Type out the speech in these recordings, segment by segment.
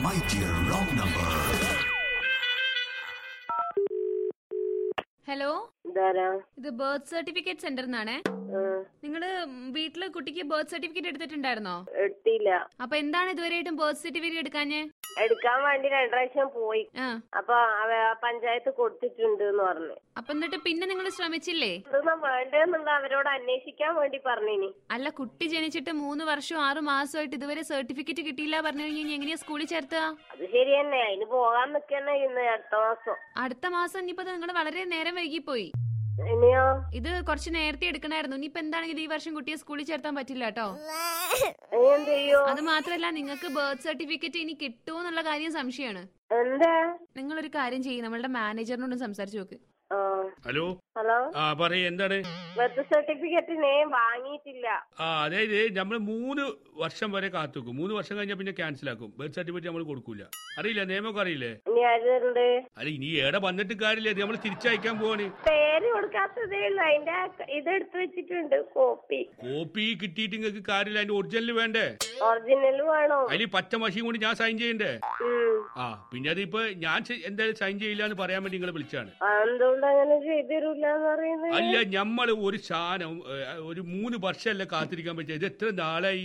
my dear wrong number. Hello ഇതാരാ ഇത് birth certificate centre നിന്നാണേ ആ, നിങ്ങള് വീട്ടില് കുട്ടിക്ക് ബർത്ത് സർട്ടിഫിക്കറ്റ് എടുത്തിട്ടുണ്ടായിരുന്നോ എടുത്തില്ല അപ്പൊ എന്താണ് ഇതുവരെയായിട്ടും ബർത്ത് സർട്ടിഫിക്കറ്റ് എടുക്കാഞ്ഞേ എടുക്കാൻ വേണ്ടി രണ്ടു പ്രാവശ്യം പോയി ആ അപ്പൊ അവ- ആ പഞ്ചായത്ത് കൊടുത്തിട്ടുണ്ട് എന്ന് പറഞ്ഞു അപ്പൊ എന്നിട്ട് പിന്നെ നിങ്ങൾ ശ്രമിച്ചില്ലേ ഇതൊന്നാ വേണ്ടതെന്നുള്ള അവരോട് അന്വേഷിക്കാൻ വേണ്ടി പറഞ്ഞിനി അല്ല കുട്ടി ജനിച്ചിട്ട് മൂന്ന് വർഷവും ആറു മാസമായിട്ട് ഇതുവരെ സർട്ടിഫിക്കറ്റ് കിട്ടിയില്ല പറഞ്ഞു കഴിഞ്ഞാൽ എങ്ങനെയാ സ്കൂളിൽ ചേർത്തുക അത് ശരി തന്നെ അതിന് പോകാൻ നിക്കന്നെ ഇന്ന് അടുത്ത മാസം അടുത്ത മാസം ഇനിയിപ്പോ നിങ്ങൾ വളരെ നേരം വൈകിപ്പോയി ഇനിയോ ഇത് കുറച്ച് നേരത്തെ എടുക്കണായിരുന്നു ഇനിയിപ്പോ എന്താണെങ്കിലും ഈ വർഷം കുട്ടിയെ സ്കൂളിൽ ചേർത്താൻ പറ്റില്ല കേട്ടോ ഇനി എന്ത് ചെയ്യോ അത് മാത്രല്ല നിങ്ങൾക്ക് ബർത്ത് സർട്ടിഫിക്കറ്റ് ഇനി കിട്ടുമോ എന്നുള്ള കാര്യം സംശയമാണ് എന്താ നിങ്ങളൊരു കാര്യം ചെയ്യും നമ്മളുടെ മാനേജറിനോട് സംസാരിച്ചു നോക്ക് ആ ഹലോ ഹലോ ആ പറയ് എന്താണ് ബർത്ത് സർട്ടിഫിക്കറ്റിനെ വാങ്ങിയിട്ടില്ല ആ അതായത് നമ്മൾ മൂന്ന് വർഷം വരെ കാത്തുക്കും മൂന്ന് വർഷം കഴിഞ്ഞാൽ പിന്നെ ക്യാൻസൽ ആക്കും ബർത്ത് സർട്ടിഫിക്കറ്റ് നമ്മൾ കൊടുക്കൂല അറിയില്ല നിയമമൊക്കെ അറിയില്ലേ ഇനി ആരുണ്ട് അല്ല ഇനി ഏടെ വന്നിട്ട് കാര്യമില്ല നമ്മൾ തിരിച്ചയക്കാൻ പോവാണ് പേര് കൊടുക്കാത്തതേ ഉള്ളു അതിന്റെ ആ- ഇതെടുത്ത് വെച്ചിട്ടുണ്ട് കോപ്പി കോപ്പി കിട്ടിയിട്ട് നിങ്ങൾക്ക് കാര്യമില്ല അതിന്റെ ഒറിജിനൽ വേണ്ടേ ഒറിജിനൽ വേണോ അതിൽ പച്ച മഷിയും കൊണ്ട് ഞാൻ സൈൻ ചെയ്യണ്ടേ ഉം ആ പിന്നെ അതിപ്പോ ഞാൻ ചെ- എന്തായാലും സൈൻ ചെയ്യില്ല എന്ന് പറയാൻ വേണ്ടി നിങ്ങളെ വിളിച്ചാണ് ആ, എന്തുകൊണ്ട് അങ്ങനെ ചെയ്തിരൂല എന്ന് പറയുന്നത് അല്ല നമ്മൾ ഒരു സാധനം ഏ, ഒരു മൂന്ന് വർഷമല്ല കാത്തിരിക്കാൻ പറ്റിയ ഇത് എത്ര നാളായി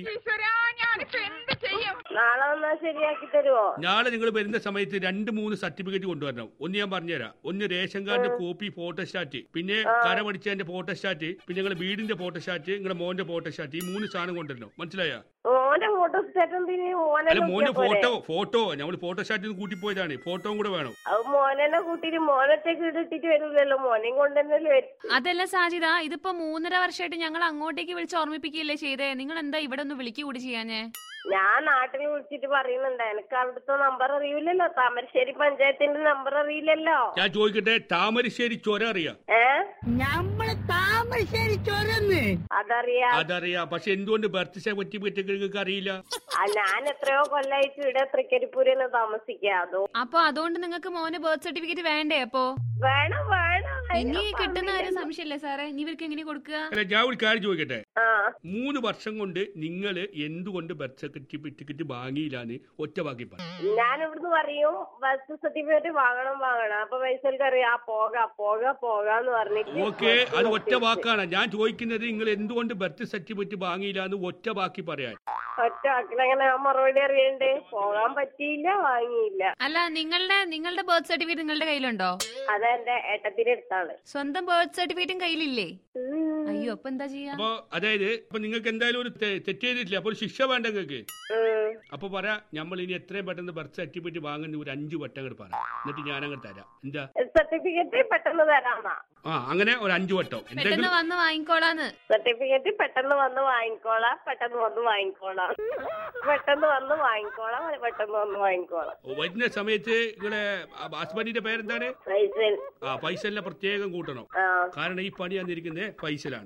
നാളെ വന്നാ ശരിയാക്കി തരുവോ നാളെ നിങ്ങൾ വരുന്ന സമയത്ത് രണ്ട് മൂന്ന് സർട്ടിഫിക്കറ്റ് കൊണ്ടുവരണം ഒന്ന് ഞാൻ പറഞ്ഞുതരാം ഒന്ന് റേഷൻ കാർഡിന്റെ കോപ്പി ഫോട്ടോസ്റ്റാറ്റ് പിന്നെ കര പഠിച്ചതിന്റെ ഫോട്ടോസ്റ്റാറ്റ് പിന്നെ നിങ്ങളുടെ വീടിന്റെ ഫോട്ടോസ്റ്റാറ്റ് നിങ്ങളുടെ മോന്റെ ഫോട്ടോസ്റ്റാറ്റ് ഈ മൂന്ന് സാധനം കൊണ്ടുവരണം മനസ്സിലായ മോന്റെ ഫോട്ടോ സ്റ്റാറ്റ് എന്തിന് മോനെ അല്ല മോന്റെ നോക്കിയാ പോരെ? ഫോട്ടോ ഫോട്ടോ നമ്മൾ ഫോട്ടോസ്റ്റാറ്റിൽ കൂട്ടിപ്പോയതാണ് ഫോട്ടോയും കൂടെ വേണം അത് മോനെ കൂട്ടിട്ട് മോനൊറ്റക്ക് ഇട്ടിട്ട് വരൂലല്ലോ മോനെയും കൊണ്ടുതന്നെയല്ലേ വരും അതല്ല സാജിത ഇതിപ്പോ മൂന്നര വർഷമായിട്ട് ഞങ്ങൾ അങ്ങോട്ടേക്ക് വിളിച്ച് ഓർമ്മിപ്പിക്കുകയല്ലേ ചെയ്തേ നിങ്ങൾ എന്താ ഇവിടെ ഒന്ന് വിളിക്കുക കൂടി ചെയ്യാഞ്ഞേ ഞാൻ നാട്ടിൽ വിളിച്ചിട്ട് പറയുന്നുണ്ട് എനിക്ക് അവിടുത്തെ നമ്പർ അറിയില്ലല്ലോ താമരശ്ശേരി പഞ്ചായത്തിന്റെ നമ്പർ അറിയില്ലല്ലോ ഞാൻ ചോദിക്കട്ടെ താമരശ്ശേരി ചൊര അറിയാം ഏ നമ്മള് താമരശ്ശേരി ചൊരന്ന് അതറിയാ അതറിയാം പക്ഷെ എന്തുകൊണ്ട് ബർത്ത് സർട്ടിഫിക്കറ്റ് നിങ്ങൾക്ക് അറിയില്ല ആ, ഞാൻ എത്രയോ കൊല്ലായിട്ട് ഇവിടെ തൃക്കരിപ്പൂരിന്ന് താമസിക്കാ അതോ അപ്പൊ അതുകൊണ്ട് നിങ്ങൾക്ക് മോന് ബർത്ത് സർട്ടിഫിക്കറ്റ് വേണ്ടേ അപ്പോ വേണം വേണം ഇനി കിട്ടുന്ന കാര്യം സംശയല്ലേ സാറേ ഇനി ഇവർക്ക് എങ്ങനെ കൊടുക്കുക അല്ല ഞാൻ ഒരു കാര്യം ചോദിക്കട്ടെ ആ മൂന്ന് വർഷം കൊണ്ട് നിങ്ങൾ എന്തുകൊണ്ട് ബർത്ത് സർട്ടിഫിക്കറ്റ് വാങ്ങിയില്ലാന്ന് ഒറ്റ വാക്കി പറ ഞാൻ ഇവിടുന്ന് പറയും ബസ് സർട്ടിഫിക്കറ്റ് വാങ്ങണം വാങ്ങണം അപ്പൊ പൈസക്ക് അറിയാം ആ പോകാ പോകാ പോകാന്ന് പറഞ്ഞിട്ട് ഓക്കെ അത് ഒറ്റ വാക്കാണ് ഞാൻ ചോദിക്കുന്നത് നിങ്ങൾ എന്തുകൊണ്ട് ബർത്ത് സർട്ടിഫിക്കറ്റ് വാങ്ങിയില്ല എന്ന് ഒറ്റ വാക്കി പറയാൻ ഒറ്റ വാക്കിലെങ്ങനെ ആ മറുപടി അറിയണ്ടേ പോകാൻ പറ്റിയില്ല വാങ്ങിയില്ല അല്ല നിങ്ങളുടെ നിങ്ങളുടെ ബർത്ത് സർട്ടിഫിക്കറ്റ് നിങ്ങളുടെ കയ്യിലുണ്ടോ അതെന്റെ ഏട്ടത്തിന്റെ അടുത്താണ് സ്വന്തം ബർത്ത് സർട്ടിഫിക്കറ്റും കയ്യിലില്ലേ അയ്യോ അപ്പൊ എന്താ ചെയ്യാ അപ്പൊ അതായത് അപ്പൊ നിങ്ങൾക്ക് എന്തായാലും ഒരു തെ- തെറ്റ് ചെയ്തിട്ടില്ല അപ്പൊ ഒരു ശിക്ഷ വേണ്ട നിങ്ങൾക്ക് ഉം. അപ്പൊ പറയാ നമ്മൾ ഇനി എത്രയും പെട്ടെന്ന് ബർത്ത് സർട്ടിഫിക്കറ്റ് വാങ്ങുന്ന ഒരു അഞ്ചു വട്ടം അങ്ങോട്ട് പറ എന്നിട്ട് ഞാൻ അങ്ങോട്ട് തരാം എന്താ സർട്ടിഫിക്കറ്റ് പെട്ടെന്ന് തരാന്നാ ആ അങ്ങനെ ഒരു അഞ്ചു വട്ടം പെട്ടെന്ന് എന്തെങ്കിലും വന്ന് വാങ്ങിക്കോളാന്ന് സർട്ടിഫിക്കറ്റ് പെട്ടെന്ന് വന്ന് വാങ്ങിക്കോളാം പെട്ടെന്ന് വന്ന് വാങ്ങിക്കോളാം പെട്ടെന്ന് വന്ന് വാങ്ങിക്കോളാം പെട്ടെന്ന് വന്ന് വാങ്ങിക്കോളാം വരുന്ന സമയത്ത് നിങ്ങളെ ഹസ്ബൻഡിന്റെ പേരെന്താണ് പൈസ ആ പൈസ പ്രത്യേകം കൂട്ടണം ആ കാരണം ഈ പണി വന്നിരിക്കുന്നത് പൈസയിലാണ്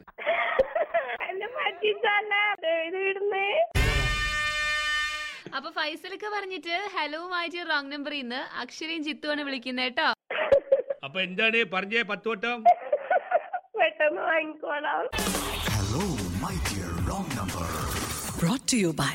എന്നെ പറ്റിച്ചല്ലേ ഇത് ഇടുന്നേ അപ്പൊ ഫൈസലൊക്കെ പറഞ്ഞിട്ട് ഹലോ മാറ്റി റോങ് നമ്പറിൽ നിന്ന് അക്ഷരയും ജിത്തുവാണ് വിളിക്കുന്നത് കേട്ടോ അപ്പൊ എന്താണ് പറഞ്ഞേ പത്ത് വട്ടം പെട്ടെന്ന് വാങ്ങിക്കോളാം Hello, my dear wrong number. brought to you by